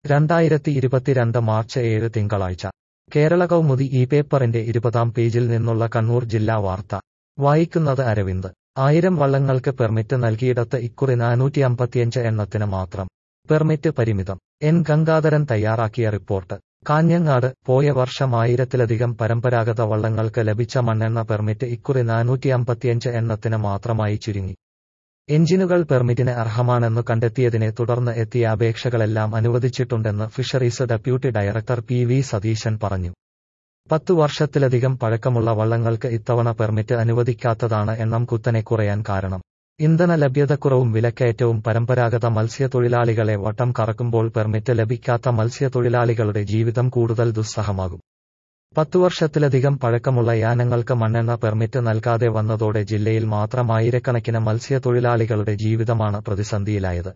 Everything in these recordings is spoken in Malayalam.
രണ്ടായിരത്തി ഇരുപത്തിരണ്ട് മാർച്ച് ഏഴ് തിങ്കളാഴ്ച കേരള കൗമുദി ഈ പേപ്പറിന്റെ ഇരുപതാം പേജിൽ നിന്നുള്ള കണ്ണൂർ ജില്ലാ വാർത്ത വായിക്കുന്നത് അരവിന്ദ് ആയിരം വള്ളങ്ങൾക്ക് പെർമിറ്റ് നൽകിയിടത്ത് ഇക്കുറി നാനൂറ്റി അമ്പത്തിയഞ്ച് എണ്ണത്തിന് മാത്രം പെർമിറ്റ് പരിമിതം എൻ ഗംഗാധരൻ തയ്യാറാക്കിയ റിപ്പോർട്ട് കാഞ്ഞങ്ങാട് പോയ വർഷം ആയിരത്തിലധികം പരമ്പരാഗത വള്ളങ്ങൾക്ക് ലഭിച്ച മണ്ണെണ്ണ പെർമിറ്റ് ഇക്കുറി നാനൂറ്റി അമ്പത്തിയഞ്ച് എണ്ണത്തിന് മാത്രമായി ചുരുങ്ങി എഞ്ചിനുകൾ പെർമിറ്റിന് അർഹമാണെന്നു കണ്ടെത്തിയതിനെ തുടർന്ന് എത്തിയ അപേക്ഷകളെല്ലാം അനുവദിച്ചിട്ടുണ്ടെന്ന് fisheries deputy director P V Satheesan പറഞ്ഞു പത്തു വർഷത്തിലധികം പഴക്കമുള്ള വള്ളങ്ങൾക്ക് ഇത്തവണ പെർമിറ്റ് അനുവദിക്കാത്തതാണ് എണ്ണം കുത്തനെ കുറയാൻ കാരണം ഇന്ധന ലഭ്യതക്കുറവും വിലക്കയറ്റവും പരമ്പരാഗത മത്സ്യത്തൊഴിലാളികളെ വട്ടം കറക്കുമ്പോൾ പെർമിറ്റ് ലഭിക്കാത്ത മത്സ്യത്തൊഴിലാളികളുടെ ജീവിതം കൂടുതൽ ദുസ്സഹമാകും പത്തു വർഷത്തിലധികം പഴക്കമുള്ള യാനങ്ങൾക്ക് മണ്ണെണ്ണ പെർമിറ്റ് നൽകാതെ വന്നതോടെ ജില്ലയിൽ മാത്രം ആയിരക്കണക്കിന് മത്സ്യത്തൊഴിലാളികളുടെ ജീവിതമാണ് പ്രതിസന്ധിയിലായത്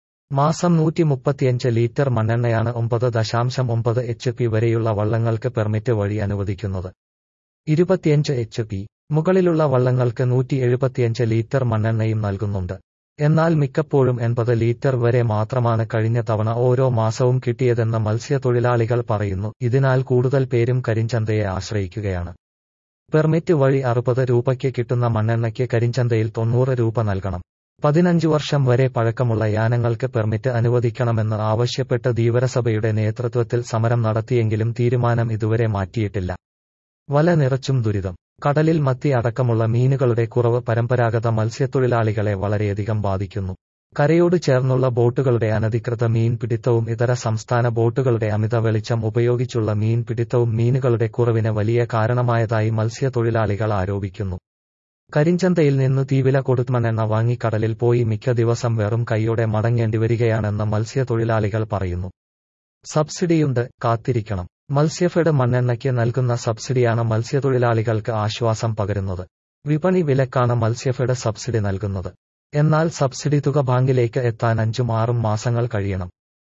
മാസം നൂറ്റി മുപ്പത്തിയഞ്ച് ലിറ്റർ മണ്ണെണ്ണയാണ് ഒമ്പത് ദശാംശം ഒമ്പത് എച്ച് പി വരെയുള്ള വള്ളങ്ങൾക്ക് പെർമിറ്റ് വഴി അനുവദിക്കുന്നത് ഇരുപത്തിയഞ്ച് എച്ച് പി മുകളിലുള്ള വള്ളങ്ങൾക്ക് നൂറ്റി എഴുപത്തിയഞ്ച് ലിറ്റർ മണ്ണെണ്ണയും നൽകുന്നുണ്ട് എന്നാൽ മിക്കപ്പോഴും എൺപത് ലിറ്റർ വരെ മാത്രമാണ് കഴിഞ്ഞ തവണ ഓരോ മാസവും കിട്ടിയതെന്ന് മത്സ്യത്തൊഴിലാളികൾ പറയുന്നു ഇതിനാൽ കൂടുതൽ പേരും കരിഞ്ചന്തയെ ആശ്രയിക്കുകയാണ് പെർമിറ്റ് വഴി അറുപത് രൂപയ്ക്ക് കിട്ടുന്ന മണ്ണെണ്ണയ്ക്ക് കരിഞ്ചന്തയിൽ തൊണ്ണൂറ് രൂപ നൽകണം പതിനഞ്ചു വർഷം വരെ പഴക്കമുള്ള യാനങ്ങൾക്ക് പെർമിറ്റ് അനുവദിക്കണമെന്ന് ആവശ്യപ്പെട്ട് ധീവരസഭയുടെ നേതൃത്വത്തിൽ സമരം നടത്തിയെങ്കിലും തീരുമാനം ഇതുവരെ മാറ്റിയിട്ടില്ല വല നിറച്ചും ദുരിതം കടലിൽ മത്തി അടക്കമുള്ള മീനുകളുടെ കുറവ് പരമ്പരാഗത മത്സ്യത്തൊഴിലാളികളെ വളരെയധികം ബാധിക്കുന്നു കരയോട് ചേർന്നുള്ള ബോട്ടുകളുടെ അനധികൃത മീൻ പിടിത്തവും ഇതര സംസ്ഥാന ബോട്ടുകളുടെ അമിത വെളിച്ചം ഉപയോഗിച്ചുള്ള മീൻ പിടിത്തവും മീനുകളുടെ കുറവിന് വലിയ കാരണമായതായി മത്സ്യത്തൊഴിലാളികൾ ആരോപിക്കുന്നു കരിഞ്ചന്തയിൽ നിന്ന് തീവില കൊടുത്മണ്ണെണ്ണ വാങ്ങി കടലിൽ പോയി മിക്ക ദിവസം വെറും കൈയോടെ മടങ്ങേണ്ടി വരികയാണെന്ന് മത്സ്യത്തൊഴിലാളികൾ പറയുന്നു സബ്സിഡിയുണ്ട് കാത്തിരിക്കണം മത്സ്യഫെഡ് മണ്ണെണ്ണയ്ക്ക് നൽകുന്ന സബ്സിഡിയാണ് മത്സ്യത്തൊഴിലാളികൾക്ക് ആശ്വാസം പകരുന്നത് വിപണി വിലക്കാണ് മത്സ്യഫെഡ് സബ്സിഡി നൽകുന്നത് എന്നാൽ സബ്സിഡി തുക ബാങ്കിലേക്ക് എത്താൻ അഞ്ചും ആറും മാസങ്ങൾ കഴിയണം